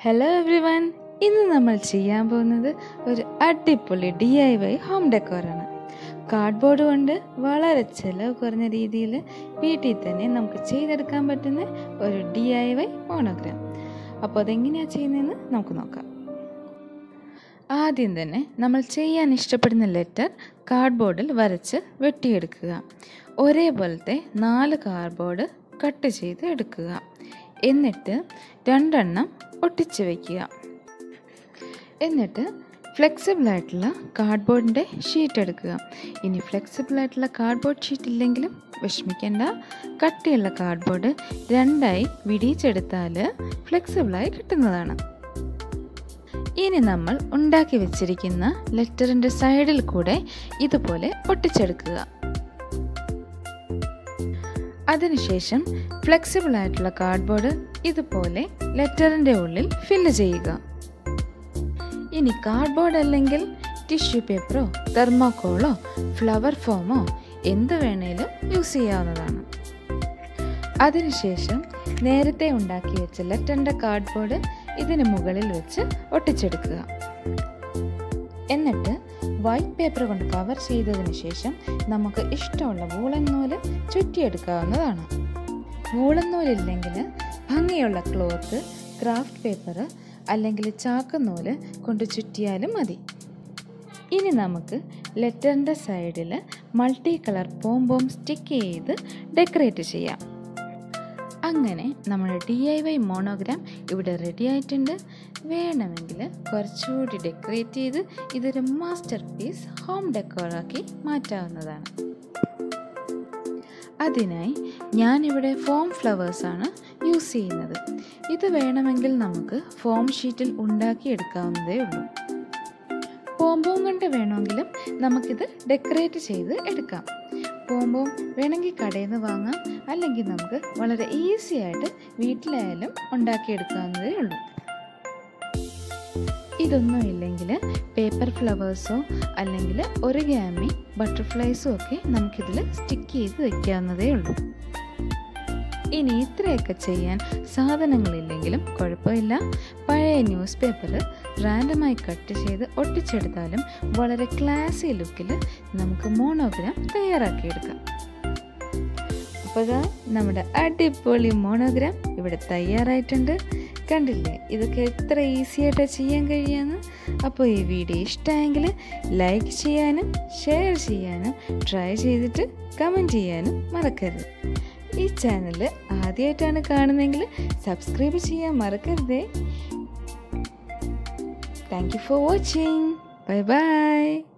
hello every one ഇന്ന് നമ്മൾ ചെയ്യാൻ പോകുന്നത് ഒരു അടിപൊളി ഡി ഐ വൈ ഹോം ഡെക്കോറാണ് കാർഡ്ബോർഡ് കൊണ്ട് വളരെ ചിലവ് കുറഞ്ഞ രീതിയിൽ വീട്ടിൽ തന്നെ നമുക്ക് ചെയ്തെടുക്കാൻ പറ്റുന്ന ഒരു ഡി ഐ വൈ മോണോഗ്രാം അപ്പോൾ അതെങ്ങനെയാണ് ചെയ്യുന്നതെന്ന് നമുക്ക് നോക്കാം ആദ്യം തന്നെ നമ്മൾ ചെയ്യാൻ ഇഷ്ടപ്പെടുന്ന ലെറ്റർ കാർഡ്ബോർഡിൽ വരച്ച് വെട്ടിയെടുക്കുക ഒരേപോലത്തെ നാല് കാർഡ്ബോർഡ് കട്ട് ചെയ്ത് എടുക്കുക എന്നിട്ട് രണ്ടെണ്ണം ഒട്ടിച്ച് വയ്ക്കുക എന്നിട്ട് ഫ്ലെക്സിബിൾ ആയിട്ടുള്ള കാർഡ്ബോർഡിൻ്റെ ഷീറ്റ് എടുക്കുക ഇനി ഫ്ലെക്സിബിൾ ആയിട്ടുള്ള കാർഡ്ബോർഡ് ഷീറ്റ് ഇല്ലെങ്കിലും വിഷമിക്കേണ്ട കട്ടിയുള്ള കാർഡ്ബോർഡ് രണ്ടായി വിടിയിച്ചെടുത്താൽ ഫ്ലെക്സിബിളായി കിട്ടുന്നതാണ് ഇനി നമ്മൾ ഉണ്ടാക്കി വെച്ചിരിക്കുന്ന ലെറ്ററിൻ്റെ സൈഡിൽ കൂടെ ഇതുപോലെ ഒട്ടിച്ചെടുക്കുക അതിനുശേഷം ഫ്ലെക്സിബിൾ ആയിട്ടുള്ള കാർഡ്ബോർഡ് ഇതുപോലെ ലെറ്ററിൻ്റെ ഉള്ളിൽ ഫില്ല് ചെയ്യുക ഇനി കാർഡ്ബോർഡ് അല്ലെങ്കിൽ ടിഷ്യൂ പേപ്പറോ തെർമോക്കോളോ ഫ്ലവർ ഫോമോ എന്ത് വേണേലും യൂസ് ചെയ്യാവുന്നതാണ് അതിനുശേഷം നേരത്തെ ഉണ്ടാക്കി വെച്ച ലെറ്ററിൻ്റെ കാർഡ്ബോർഡ് ഇതിന് മുകളിൽ വെച്ച് ഒട്ടിച്ചെടുക്കുക എന്നിട്ട് വൈറ്റ് പേപ്പർ കൊണ്ട് കവർ ചെയ്തതിന് ശേഷം നമുക്ക് ഇഷ്ടമുള്ള വൂളൻ നൂല് ചുറ്റിയെടുക്കാവുന്നതാണ് വൂളൻ നൂലില്ലെങ്കിൽ ഭംഗിയുള്ള ക്ലോത്ത് ക്രാഫ്റ്റ് പേപ്പർ അല്ലെങ്കിൽ ചാക്ക് നൂല് കൊണ്ട് ചുറ്റിയാലും മതി ഇനി നമുക്ക് ലെറ്ററിൻ്റെ സൈഡിൽ മൾട്ടി കളർ പോംബോം സ്റ്റിക്ക് ചെയ്ത് ഡെക്കറേറ്റ് ചെയ്യാം അങ്ങനെ നമ്മുടെ ഡി ഐ വൈ മോണോഗ്രാം ഇവിടെ റെഡി ആയിട്ടുണ്ട് വേണമെങ്കിൽ കുറച്ചുകൂടി ഡെക്കറേറ്റ് ചെയ്ത് ഇതൊരു മാസ്റ്റർ പീസ് ഹോം ഡെക്കോറാക്കി മാറ്റാവുന്നതാണ് അതിനായി ഞാനിവിടെ ഫോം ഫ്ലവേഴ്സാണ് യൂസ് ചെയ്യുന്നത് ഇത് വേണമെങ്കിൽ നമുക്ക് ഫോം ഷീറ്റിൽ ഉണ്ടാക്കിയെടുക്കാവുന്നതേ ഉള്ളൂ പോംബോം കൊണ്ട് വേണമെങ്കിലും നമുക്കിത് ഡെക്കറേറ്റ് ചെയ്ത് എടുക്കാം പോംബോം വേണമെങ്കിൽ കടയിൽ നിന്ന് വാങ്ങാം അല്ലെങ്കിൽ നമുക്ക് വളരെ ഈസി ആയിട്ട് വീട്ടിലായാലും ഉണ്ടാക്കിയെടുക്കാവുന്നതേ ഉള്ളൂ ഇതൊന്നും ഇല്ലെങ്കിൽ പേപ്പർ ഫ്ലവേഴ്സോ അല്ലെങ്കിൽ ഒറിഗാമി ബട്ടർഫ്ലൈസോ ഒക്കെ നമുക്കിതിൽ സ്റ്റിക്ക് ചെയ്ത് വെക്കാവുന്നതേ ഉള്ളൂ ഇനി ഇത്രയൊക്കെ ചെയ്യാൻ സാധനങ്ങളില്ലെങ്കിലും കുഴപ്പമില്ല പഴയ ന്യൂസ് പേപ്പർ റാൻഡമായി കട്ട് ചെയ്ത് ഒട്ടിച്ചെടുത്താലും വളരെ ക്ലാസി ലുക്കിൽ നമുക്ക് മോണോഗ്രാം തയ്യാറാക്കിയെടുക്കാം അപ്പോൾ ഇതാ നമ്മുടെ അടിപൊളി മോണോഗ്രാം ഇവിടെ തയ്യാറായിട്ടുണ്ട് കണ്ടില്ലേ ഇതൊക്കെ എത്ര ഈസി ആയിട്ട് ചെയ്യാൻ കഴിയാന്ന് അപ്പോൾ ഈ വീഡിയോ ഇഷ്ടമായെങ്കിൽ ലൈക്ക് ചെയ്യാനും ഷെയർ ചെയ്യാനും ട്രൈ ചെയ്തിട്ട് കമൻറ്റ് ചെയ്യാനും മറക്കരുത് ഈ ചാനൽ ആദ്യമായിട്ടാണ് കാണുന്നതെങ്കിൽ സബ്സ്ക്രൈബ് ചെയ്യാൻ മറക്കരുതേ thank you for watching bye by